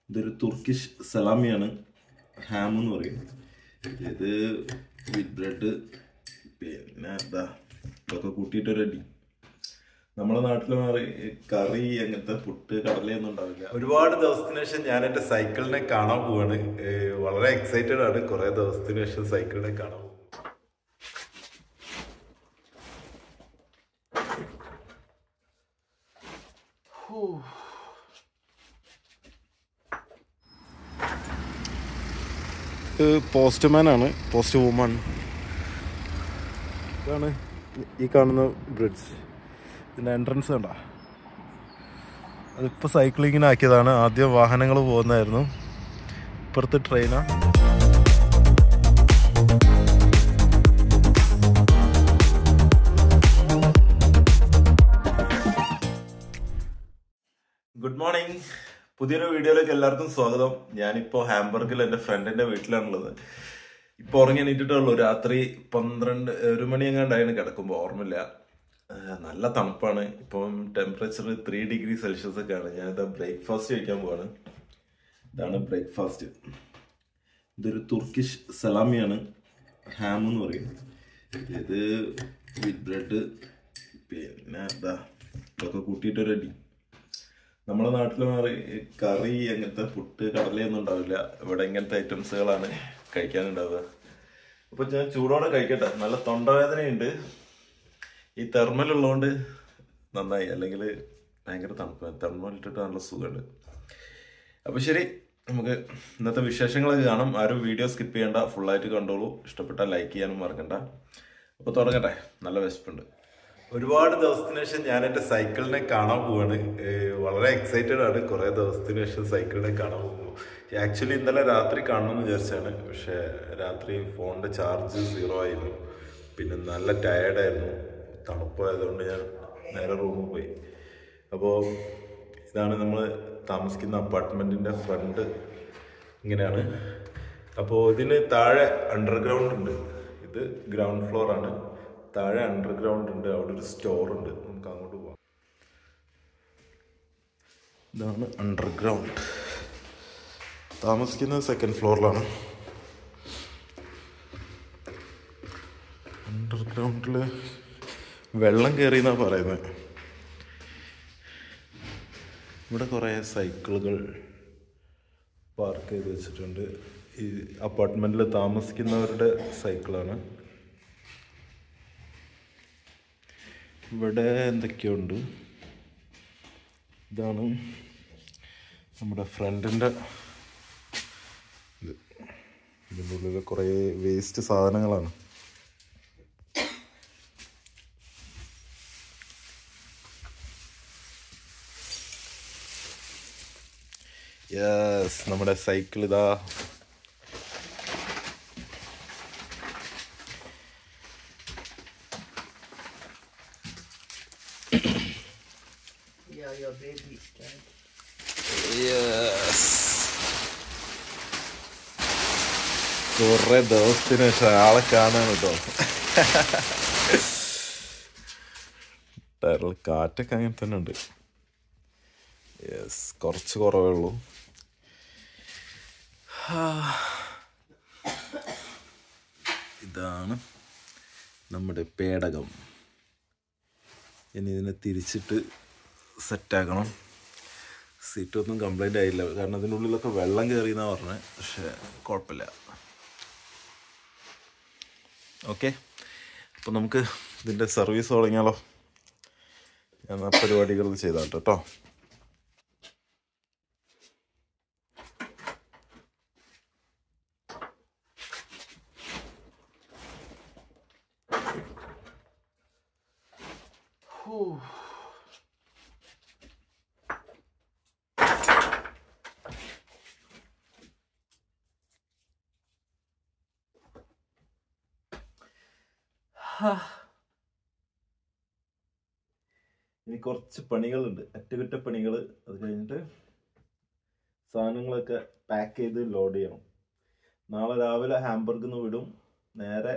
ഇതൊരു Turkish സലാമിയാണ് Ham എന്ന് പറയും ഇത് വിത്ത് ബ്രെഡ് പിന്നെ എന്താ ഇതൊക്കെ കൂട്ടിയിട്ടൊരു അടി നമ്മുടെ നാട്ടിൽ കറി അങ്ങനത്തെ പുട്ട് കടലയൊന്നും ഉണ്ടാവില്ല ഒരുപാട് ദിവസത്തിന് ശേഷം ഞാൻ എൻ്റെ സൈക്കിളിനെ കാണാൻ പോവാണ് ഏഹ് വളരെ എക്സൈറ്റഡ് ആണ് കുറെ ദിവസത്തിന് ശേഷം സൈക്കിളിനെ കാണാൻ പോകും പോസ്റ്റ്മാൻ ആണ് പോസ്റ്റ് വുമൺ ഇതാണ് ഈ കാണുന്ന ബ്രിഡ്ജ് ഇതിൻ്റെ എൻട്രൻസ് കണ്ട അതിപ്പോൾ സൈക്ലിങ്ങിന് ആക്കിയതാണ് ആദ്യം വാഹനങ്ങൾ പോകുന്നതായിരുന്നു ഇപ്പുറത്ത് ട്രെയിനാണ് ഗുഡ് മോർണിംഗ് പുതിയൊരു വീഡിയോയിലേക്ക് എല്ലാവർക്കും സ്വാഗതം ഞാനിപ്പോൾ ഹാംബർഗിൽ എൻ്റെ ഫ്രണ്ടിന്റെ വീട്ടിലാണുള്ളത് ഇപ്പോൾ ഉറങ്ങി എണീറ്റിട്ടുള്ളൂ രാത്രി പന്ത്രണ്ട് ഒരു മണി എങ്ങാണ്ടായിരുന്നു കിടക്കുമ്പോൾ ഓർമ്മയില്ല ഏഹ് നല്ല തണുപ്പാണ് ഇപ്പം ടെമ്പറേച്ചർ ത്രീ ഡിഗ്രി സെൽഷ്യസ് ഒക്കെ ആണ് ഞാനിത് ബ്രേക്ക്ഫാസ്റ്റ് കഴിക്കാൻ പോവാണ് ഇതാണ് ബ്രേക്ക്ഫാസ്റ്റ് ഇതൊരു തുർക്കിഷ് സലാമിയാണ് ഹാം എന്ന് പറയും ഇത് വിത്ത് ബ്രെഡ് പിന്നെ എന്താ ഇതൊക്കെ കൂട്ടിയിട്ടൊരു അടി നമ്മുടെ നാട്ടിൽ കറി അങ്ങനത്തെ പുട്ട് കടലയൊന്നും ഉണ്ടാവില്ല ഇവിടെ ഇങ്ങനത്തെ ഐറ്റംസുകളാണ് കഴിക്കാനുണ്ടാവുക അപ്പൊ ഞാൻ ചൂടോടെ കഴിക്കട്ടെ നല്ല തൊണ്ടവേദനയുണ്ട് ഈ തെർമൽ ഉള്ളതുകൊണ്ട് നന്നായി അല്ലെങ്കിൽ ഭയങ്കര തണുപ്പ് തെർമൽ ഇട്ടിട്ട് നല്ല സുഖമുണ്ട് അപ്പൊ ശരി നമുക്ക് ഇന്നത്തെ വിശേഷങ്ങളൊക്കെ കാണാം ആരും വീഡിയോ സ്കിപ്പ് ചെയ്യണ്ട ഫുള്ളായിട്ട് കണ്ടോളൂ ഇഷ്ടപ്പെട്ടാൽ ലൈക്ക് ചെയ്യാനും മറക്കണ്ട അപ്പൊ തുടങ്ങട്ടെ നല്ല വിശപ്പുണ്ട് ഒരുപാട് ദിവസത്തിന് ശേഷം ഞാൻ എൻ്റെ സൈക്കിളിനെ കാണാൻ പോവാണ് ഏഹ് വളരെ എക്സൈറ്റഡ് ആണ് കുറേ ദിവസത്തിന് ശേഷം സൈക്കിളിനെ കാണാൻ പോകുമ്പോൾ ആക്ച്വലി ഇന്നലെ രാത്രി കാണണമെന്ന് വിചാരിച്ചാണ് പക്ഷേ രാത്രി ഫോണിൻ്റെ ചാർജ് സീറോ ആയിരുന്നു പിന്നെ നല്ല ടയേർഡായിരുന്നു തണുപ്പായതുകൊണ്ട് ഞാൻ നേരെ റൂമിൽ പോയി അപ്പോൾ ഇതാണ് നമ്മൾ താമസിക്കുന്ന അപ്പാർട്ട്മെൻറ്റിൻ്റെ ഫ്രണ്ട് ഇങ്ങനെയാണ് അപ്പോൾ ഇതിന് താഴെ അണ്ടർഗ്രൗണ്ട് ഉണ്ട് ഇത് ഗ്രൗണ്ട് ഫ്ലോർ ആണ് താഴെ അണ്ടർഗ്രൗണ്ട് ഉണ്ട് അവിടെ ഒരു സ്റ്റോർ ഉണ്ട് നമുക്ക് അങ്ങോട്ട് പോവാം ഇതാണ് അണ്ടർഗ്രൗണ്ട് താമസിക്കുന്നത് സെക്കൻഡ് ഫ്ലോറിലാണ് അണ്ടർഗ്രൗണ്ടിൽ വെള്ളം കയറിയെന്നാണ് പറയുന്നത് ഇവിടെ കുറേ സൈക്കിളുകൾ പാർക്ക് ചെയ്ത് വെച്ചിട്ടുണ്ട് ഈ അപ്പാർട്ട്മെൻറ്റിൽ താമസിക്കുന്നവരുടെ സൈക്കിളാണ് ഇവിടെ എന്തൊക്കെയുണ്ട് ഇതാണ് നമ്മുടെ ഫ്രണ്ടിൻ്റെ ഇത് ഇതിൻ്റെ ഉള്ളിൽ കുറേ വേസ്റ്റ് സാധനങ്ങളാണ് യെസ് നമ്മുടെ സൈക്കിൾ ഇതാ Yeah, your baby's dead. Yes കുറെ ദിവസത്തിന് ശേഷം ആളെ കാണാൻ കേട്ടോ ടയറിൽ കാറ്റൊക്കെ അങ്ങനെ തന്നെ ഉണ്ട് യെസ് കുറച്ച് കുറവേ ഉള്ളൂ ഇതാണ് നമ്മുടെ പേടകം ഇനി ഇതിനെ തിരിച്ചിട്ട് സെറ്റാക്കണം സീറ്റൊന്നും കംപ്ലൈൻ്റ് ആയില്ല കാരണം അതിനുള്ളിലൊക്കെ വെള്ളം കയറിയെന്നാണ് പറഞ്ഞത് പക്ഷേ കുഴപ്പമില്ല ഓക്കെ അപ്പോൾ നമുക്ക് ഇതിൻ്റെ സർവീസ് തുടങ്ങിയാലോ ഞാൻ ആ പരിപാടികൾ ചെയ്താട്ടോ കേട്ടോ ഇനി കുറച്ച് പണികളുണ്ട് അറ്റകുറ്റപ്പണികൾ അത് കഴിഞ്ഞിട്ട് സാധനങ്ങളൊക്കെ പാക്ക് ചെയ്ത് ലോഡ് ചെയ്യണം നാളെ രാവിലെ ഹാംബർഗിൽ നിന്ന് വിടും നേരെ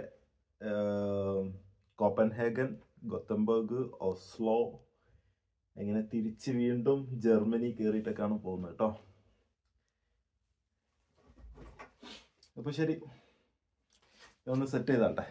കോപ്പൻഹേഗൻ ഗൊത്തംബർഗ് ഓസ്ലോ എങ്ങനെ തിരിച്ച് വീണ്ടും ജർമ്മനി കയറിയിട്ടൊക്കെയാണ് പോകുന്നത് കേട്ടോ അപ്പോൾ ശരി ഒന്ന് സെറ്റ് ചെയ്താട്ടെ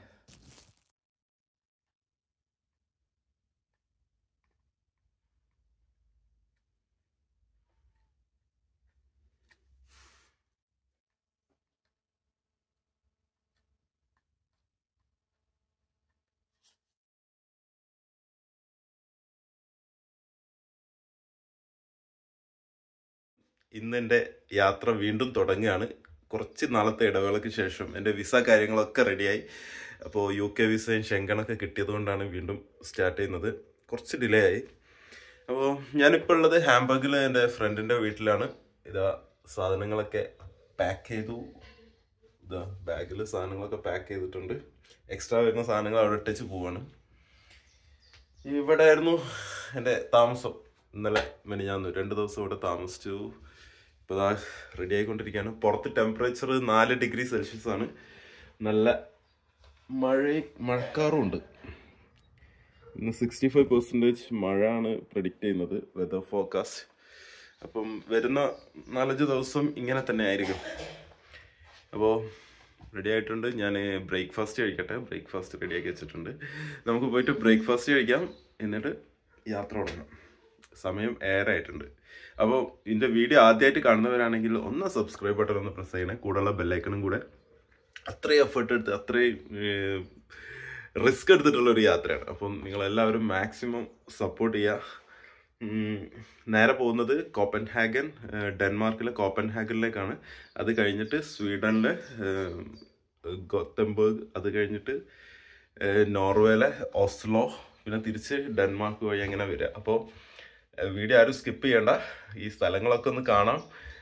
ഇന്ന് എൻ്റെ യാത്ര വീണ്ടും തുടങ്ങുകയാണ് കുറച്ച് നാളത്തെ ഇടവേളയ്ക്ക് ശേഷം എൻ്റെ വിസ കാര്യങ്ങളൊക്കെ റെഡിയായി അപ്പോൾ യു കെ വിസയും ഷെങ്കണൊക്കെ കിട്ടിയതുകൊണ്ടാണ് വീണ്ടും സ്റ്റാർട്ട് ചെയ്യുന്നത് കുറച്ച് ഡിലേ ആയി അപ്പോൾ ഞാനിപ്പോൾ ഉള്ളത് ഹാംബർഗിൽ എൻ്റെ ഫ്രണ്ടിൻ്റെ വീട്ടിലാണ് ഇതാ സാധനങ്ങളൊക്കെ പാക്ക് ചെയ്തു ഇതാ ബാഗിൽ സാധനങ്ങളൊക്കെ പാക്ക് ചെയ്തിട്ടുണ്ട് എക്സ്ട്രാ വരുന്ന സാധനങ്ങൾ അവിടെ ഇട്ടേച്ച് പോവാണ് ഇവിടെ ആയിരുന്നു എൻ്റെ താമസം ഇന്നലെ മെനിഞ്ഞാന്ന് രണ്ട് ദിവസം ഇവിടെ താമസിച്ചു ഇപ്പോൾ ഇതാ റെഡി ആയിക്കൊണ്ടിരിക്കുകയാണ് പുറത്ത് ടെമ്പറേച്ചർ നാല് ഡിഗ്രി സെൽഷ്യസ് ആണ് നല്ല മഴ മഴക്കാറുമുണ്ട് ഇന്ന് സിക്സ്റ്റി ഫൈവ് പെർസെൻറ്റേജ് മഴയാണ് പ്രഡിക്റ്റ് ചെയ്യുന്നത് വെതർ ഫോക്കാസ്റ്റ് അപ്പം വരുന്ന നാലഞ്ച് ദിവസം ഇങ്ങനെ തന്നെ ആയിരിക്കും അപ്പോൾ റെഡി ആയിട്ടുണ്ട് ഞാൻ ബ്രേക്ക്ഫാസ്റ്റ് കഴിക്കട്ടെ ബ്രേക്ക്ഫാസ്റ്റ് റെഡിയാക്കി വെച്ചിട്ടുണ്ട് നമുക്ക് പോയിട്ട് ബ്രേക്ക്ഫാസ്റ്റ് കഴിക്കാം എന്നിട്ട് യാത്ര തുടങ്ങാം സമയം ഏറെ ആയിട്ടുണ്ട് അപ്പോൾ ഇതിൻ്റെ വീഡിയോ ആദ്യമായിട്ട് കാണുന്നവരാണെങ്കിൽ ഒന്ന് സബ്സ്ക്രൈബ് ബട്ടൺ ഒന്ന് പ്രസ് ചെയ്യണേ കൂടെയുള്ള ബെല്ലൈക്കണും കൂടെ അത്രയും എഫേർട്ട് എടുത്ത് അത്രയും റിസ്ക് എടുത്തിട്ടുള്ള ഒരു യാത്രയാണ് അപ്പം നിങ്ങളെല്ലാവരും മാക്സിമം സപ്പോർട്ട് ചെയ്യുക ഉം, നേരെ പോകുന്നത് കോപ്പൻ ഹാഗൻ ഡെൻമാർക്കിലെ കോപ്പൻ ഹാഗനിലേക്കാണ് അത് കഴിഞ്ഞിട്ട് സ്വീഡനിലെ ഗോത്തംബർഗ് അത് കഴിഞ്ഞിട്ട് ഏഹ്, നോർവേയിലെ ഓസ്ലോ പിന്നെ തിരിച്ച് ഡെൻമാർക്ക് വഴി അങ്ങനെ വരിക അപ്പോൾ വീഡിയോ ആരും സ്കിപ്പ് ചെയ്യണ്ട ഈ സ്ഥലങ്ങളൊക്കെ ഒന്ന് കാണാം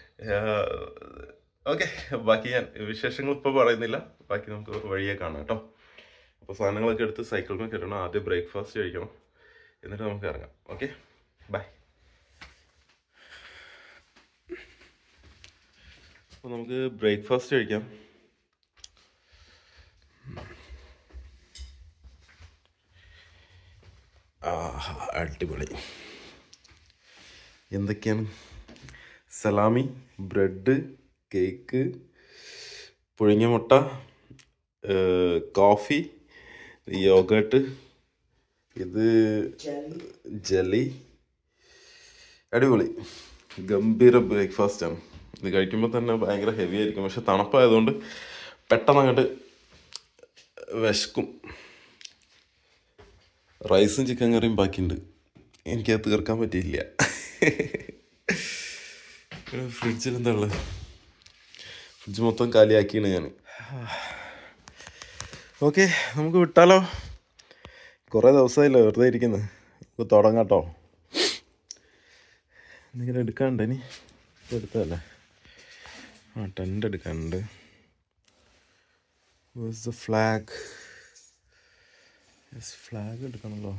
ഓക്കെ ബാക്കി ഞാൻ വിശേഷങ്ങൾ ഇപ്പോൾ പറയുന്നില്ല ബാക്കി നമുക്ക് വഴിയെ കാണാം കേട്ടോ അപ്പോൾ സാധനങ്ങളൊക്കെ എടുത്ത് സൈക്കിളിൽ കയറണം ആദ്യം ബ്രേക്ക്ഫാസ്റ്റ് കഴിക്കണം എന്നിട്ട് നമുക്ക് ഇറങ്ങാം ഓക്കെ ബൈ അപ്പോൾ നമുക്ക് ബ്രേക്ക്ഫാസ്റ്റ് കഴിക്കാം ആഹാ അടിപൊളി എന്തൊക്കെയാണ് സലാമി ബ്രെഡ് കേക്ക് പുഴുങ്ങിയ മുട്ട ഏഹ്, കോഫി യോഗട്ട് ഇത് ജെല്ലി അടിപൊളി ഗംഭീര ബ്രേക്ക്ഫാസ്റ്റ് ആണ് ഇത് കഴിക്കുമ്പോൾ തന്നെ ഭയങ്കര ഹെവി ആയിരിക്കും പക്ഷെ തണുപ്പായതുകൊണ്ട് പെട്ടെന്ന് അങ്ങോട്ട് വിശക്കും റൈസും ചിക്കൻ കറിയും ബാക്കിയുണ്ട് എനിക്കത് തീർക്കാൻ പറ്റിയില്ല ഫ്രിഡ്ജിൽ എന്താ ഉള്ളത് ഫ്രിഡ്ജ് മൊത്തം കാലിയാക്കിയാണ് ഞാൻ ഓക്കെ നമുക്ക് വിട്ടാലോ കുറേ ദിവസമായില്ലേ വെറുതെ ഇരിക്കുന്നത് നമുക്ക് തുടങ്ങാം കേട്ടോ എന്തെങ്കിലും എടുക്കാനുണ്ട് ഇനി ഇത് എടുത്തതല്ലേ ആ ടെൻ്റ് എടുക്കാനുണ്ട് ദ ഫ്ലാഗ് യെസ് ഫ്ലാഗ് എടുക്കണമല്ലോ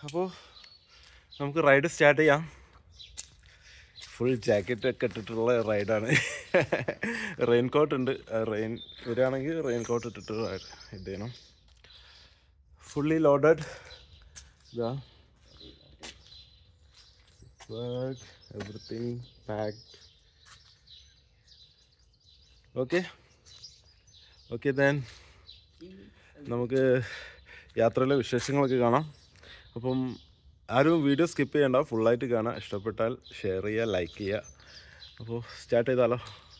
അപ്പോൾ നമുക്ക് റൈഡ് സ്റ്റാർട്ട് ചെയ്യാം ഫുൾ ജാക്കറ്റ് ഒക്കെ ഇട്ടിട്ടുള്ള റൈഡാണ് റെയിൻ കോട്ട് ഉണ്ട് റെയിൻ വരികയാണെങ്കിൽ റെയിൻ കോട്ട് ഇട്ടിട്ട് ride ഇത് ചെയ്യണം ഫുള്ളി ലോഡഡ് ഇതാ everything packed okay okay then നമുക്ക് യാത്രയിലെ വിശേഷങ്ങളൊക്കെ കാണാം അപ്പം ആരും വീഡിയോ സ്കിപ്പ് ചെയ്യണ്ട ഫുള്ളായിട്ട് കാണാം ഇഷ്ടപ്പെട്ടാൽ ഷെയർ ചെയ്യുക ലൈക്ക് ചെയ്യുക അപ്പോൾ സ്റ്റാർട്ട് ചെയ്താലോ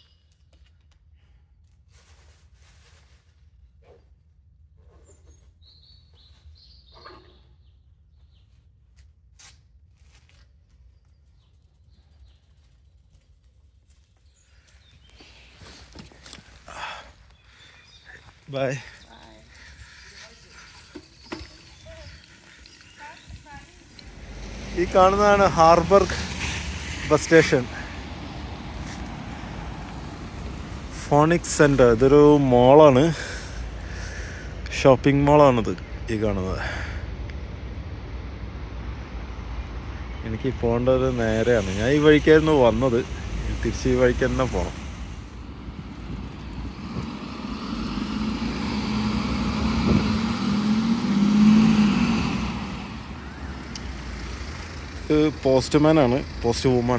ബൈ ഈ കാണുന്നതാണ് harbour bus station Phoenix centre ഇതൊരു മോളാണ് ഷോപ്പിംഗ് മോളാണിത് ഈ കാണുന്നത് എനിക്ക് പോകേണ്ടത് നേരെയാണ് ഞാൻ ഈ വഴിക്കായിരുന്നു വന്നത് തിരിച്ച് ഈ വഴിക്ക് തന്നെ പോകണം ഇത് പോസ്റ്റ്മാൻ ആണ് പോസ്റ്റ് വുമൺ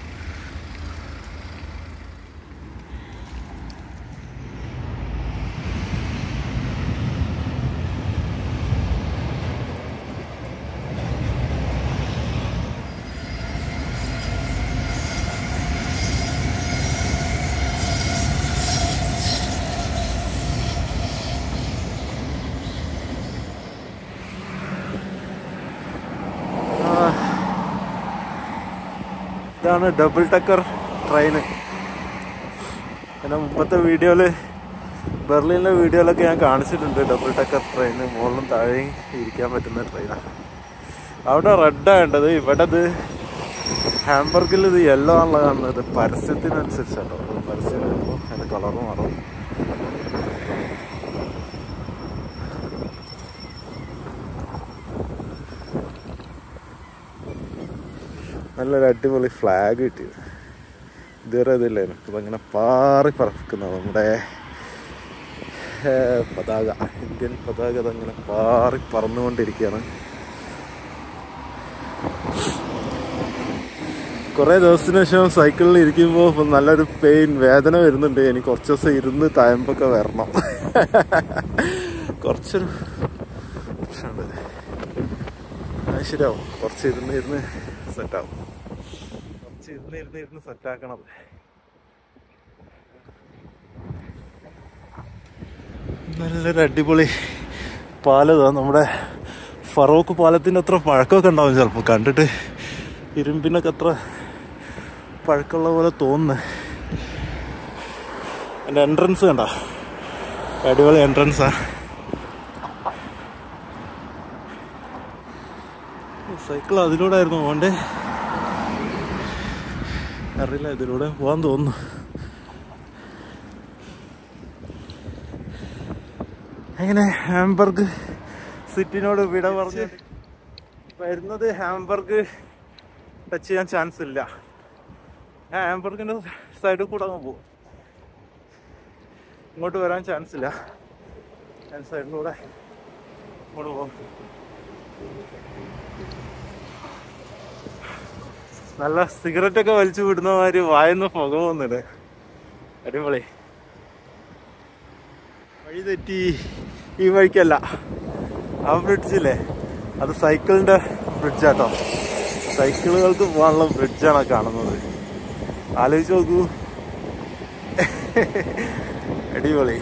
ഇതാണ് ഡബിൾ ടക്കർ ട്രെയിന് എൻ്റെ മുമ്പത്തെ വീഡിയോയിൽ ബെർലിനിലെ വീഡിയോയിലൊക്കെ ഞാൻ കാണിച്ചിട്ടുണ്ട് ഡബിൾ ടക്കർ ട്രെയിന് മുകളിലും താഴെയും ഇരിക്കാൻ പറ്റുന്ന ട്രെയിനാണ് അവിടെ റെഡാണ് വേണ്ടത് ഇവിടെ ഇത് ഹാംബർഗിൽ ഇത് യെല്ലോ ആണല്ലോ കാണുന്നത് പരസ്യത്തിനനുസരിച്ചാട്ടോ പരസ്യം വരുമ്പോൾ അതിൻ്റെ കളർ മാറും നല്ലൊരു അടിപൊളി ഫ്ലാഗ് കിട്ടിയത് ഇതുവരെ ഇതില്ലായിരുന്നു ഇപ്പം അങ്ങനെ പാറി പറക്കുന്നത് നമ്മുടെ ഏ, പതാക ഇന്ത്യൻ പതാക അതങ്ങനെ പാറി പറന്നുകൊണ്ടിരിക്കുകയാണ് കുറേ ദിവസത്തിന് ശേഷം സൈക്കിളിൽ ഇരിക്കുമ്പോൾ ഇപ്പം നല്ലൊരു പെയിൻ വേദന വരുന്നുണ്ട് എനിക്ക് കുറച്ച് ദിവസം ഇരുന്ന് തയമ്പൊക്കെ വരണം കുറച്ചൊരു പ്രശ്നമുണ്ട് അത് ശരിയാവും കുറച്ച് ഇരുന്ന് ഇരുന്ന് സെറ്റാവും കുറച്ച് ഇരുന്ന് ഇരുന്ന് ഇരുന്ന് സെറ്റാക്കണം നല്ലൊരു അടിപൊളി പാലതാ നമ്മുടെ ഫറോക്ക് പാലത്തിൻ്റെ അത്ര പഴക്കമൊക്കെ ഉണ്ടാവും ചിലപ്പോൾ കണ്ടിട്ട് ഇരുമ്പിനൊക്കെ അത്ര പഴക്കമുള്ള പോലെ തോന്നുന്നു എൻ്റെ എൻട്രൻസ് കണ്ട അടിപൊളി എൻട്രൻസാ സൈക്കിൾ അതിലൂടെ ആയിരുന്നു പോകണ്ടേ അറിയില്ല ഇതിലൂടെ പോകാൻ തോന്നുന്നു എങ്ങനെ ഹാംബർഗ് സിറ്റിനോട് വിട പറഞ്ഞ് വരുന്നത് ഹാംബർഗ് ടച്ച് ചെയ്യാൻ ചാൻസ് ഇല്ല ഞാൻ ഹാംബർഗിന്റെ സൈഡിൽ കൂടെ അങ്ങ് പോകും ഇങ്ങോട്ട് വരാൻ ചാൻസ് ഇല്ല ഞാൻ സൈഡിലൂടെ ഇങ്ങോട്ട് പോകും നല്ല സിഗരറ്റ് ഒക്കെ വലിച്ചു വിടുന്ന മാതിരി വായന്ന് പുക പോകുന്നുണ്ട് അടിപൊളി വഴി തെറ്റി ഈ വഴിക്കല്ല ആ ബ്രിഡ്ജില്ലേ അത് സൈക്കിളിന്റെ ബ്രിഡ്ജാട്ടോ സൈക്കിളുകൾക്ക് പോകാനുള്ള ബ്രിഡ്ജാണ് കാണുന്നത് ആലോചിച്ച് നോക്കൂ അടിപൊളി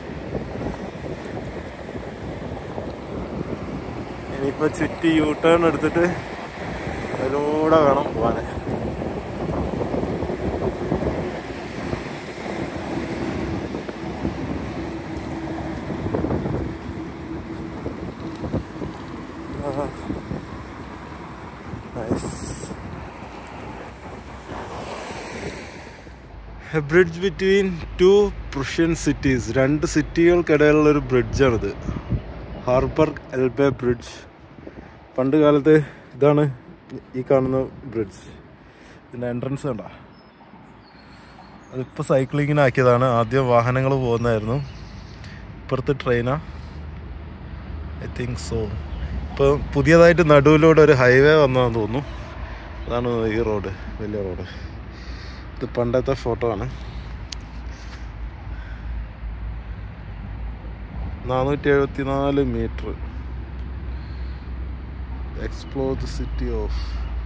ഇനിയിപ്പോ ചുറ്റി യൂ ടേൺ എടുത്തിട്ട് അതിലൂടെ വേണം പോവാൻ bridge between two Prussian cities രണ്ട് സിറ്റികൾക്കിടയിലുള്ള ഒരു ബ്രിഡ്ജാണിത് ഹാർബർഗ് എൽബെ ബ്രിഡ്ജ് പണ്ട് കാലത്ത് ഇതാണ് ഈ കാണുന്ന ബ്രിഡ്ജ് ഇതിൻ്റെ എൻട്രൻസ് കണ്ട അതിപ്പോൾ സൈക്ലിങ്ങിന് ആക്കിയതാണ് ആദ്യം വാഹനങ്ങൾ പോകുന്നതായിരുന്നു ഇപ്പുറത്ത് ട്രെയിനാ ഐ തിങ്ക് സോ ഇപ്പോൾ പുതിയതായിട്ട് നടുവിലൂടെ ഒരു ഹൈവേ വന്നതെന്ന് തോന്നുന്നു അതാണ് ഈ റോഡ് വലിയ റോഡ് ഇത് പണ്ടത്തെ ഫോട്ടോ ആണ് നാനൂറ്റി എഴുപത്തി നാല് metre explore the city of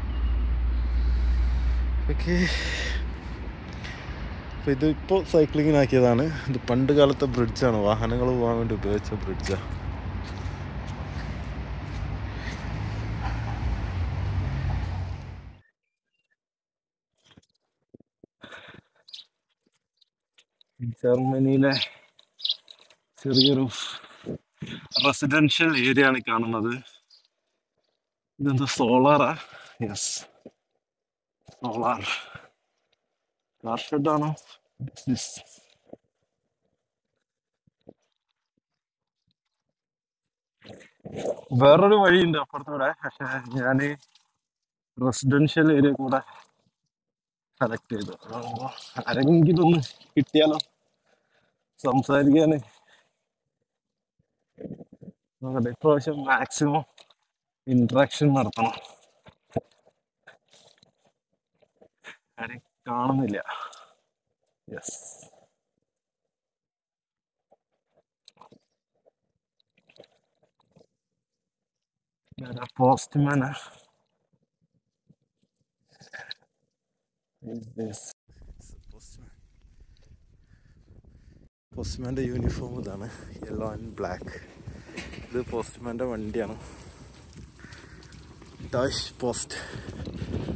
okay അപ്പോൾ ഇത് ഇപ്പോൾ സൈക്ലിങ്ങിനാക്കിയതാണ് ഇത് പണ്ട് കാലത്തെ ബ്രിഡ്ജാണ് വാഹനങ്ങൾ പോകാൻ വേണ്ടി ഉപയോഗിച്ച ബ്രിഡ്ജാണ് ജർമ്മനിയിലെ ചെറിയൊരു റെസിഡൻഷ്യൽ ഏരിയ ആണ് കാണുന്നത് ഇതെന്താ സോളാറാ യെസ് സോളാർ കാർ ഷെഡാണോ ബിസിനസ് വേറൊരു വഴിയുണ്ട് അപ്പുറത്തൂടെ പക്ഷെ ഞാൻ റെസിഡൻഷ്യൽ ഏരിയ കൂടെ സെലക്ട് ചെയ്തു അതാവുമ്പോ ആരെങ്കിലും ഒന്ന് കിട്ടിയാലോ സംസാരിക്കാന് നോക്കട്ടെ ഇപ്രാവശ്യം മാക്സിമം ഇന്ററാക്ഷൻ നടത്തണം ആരെയും കാണുന്നില്ല യെസ് പോസ്റ്റ്മാൻ പോസ്റ്റ്മാൻ്റെ യൂണിഫോം ഇതാണ് യെല്ലോ ആൻഡ് ബ്ലാക്ക് ഇത് പോസ്റ്റ്മാൻ്റെ വണ്ടിയാണ് ഡാഷ് പോസ്റ്റ്